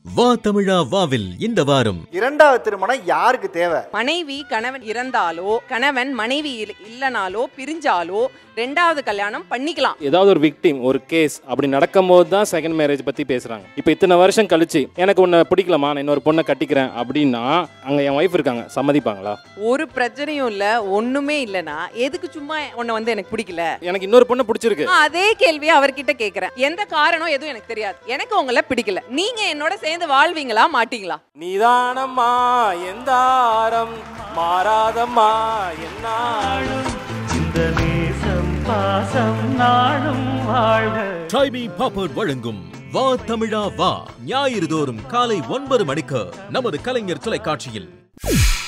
வா தமிழா வாவில் இந்த வாரம் இரண்டாவது திருமணம் யாருக்கு தேவை மனைவி கணவன் இறந்தாலோ கணவன் மனைவி இல்ல- இல்லனாலோ பிரிஞ்சாலோ ரெண்டாவது கல்யாணம் பண்ணிக்கலாம் ஏதாவது ஒரு விக்டிம் ஒரு கேஸ் அப்படி நடக்கும்போது தான் செகண்ட் மேரேஜ் பற்றி பேசுகிறாங்க இப்போ இத்தனை வருஷம் கழிச்சு எனக்கு உன்னை பிடிக்கலாமா நான் இன்னொரு பொண்ணை கட்டிக்கிறேன் அப்படின்னா அங்கே என் ஒய்ஃப் இருக்காங்க சம்மதிப்பாங்களா ஒரு பிரச்சனையும் இல்ல ஒண்ணுமே இல்லனா எதுக்கு சும்மா உன்னை வந்து எனக்கு பிடிக்கல எனக்கு இன்னொரு பொண்ணு பிடிச்சிருக்கு நான் அதே கேள்வியை அவர்கிட்ட கேக்குறேன் எந்த காரணம் எதுவும் எனக்கு தெரியாது எனக்கு உங்களை பிடிக்கல நீங்க என்னோட சேர்ந்து வாழ்வீங்களா மாட்டீங்களா நீதானம்மா எந்த ஆரம் மாறாதம்மா என்னாலும் இந்த நேசம் பாசம் நாடும் வாழ்க டைமி பாப்பர்ட் வழங்கும் வா தமிழா வா ஞாயிறு தோறும் காலை ஒன்பது மணிக்கு நமது கலைஞர் தொலைக்காட்சியில்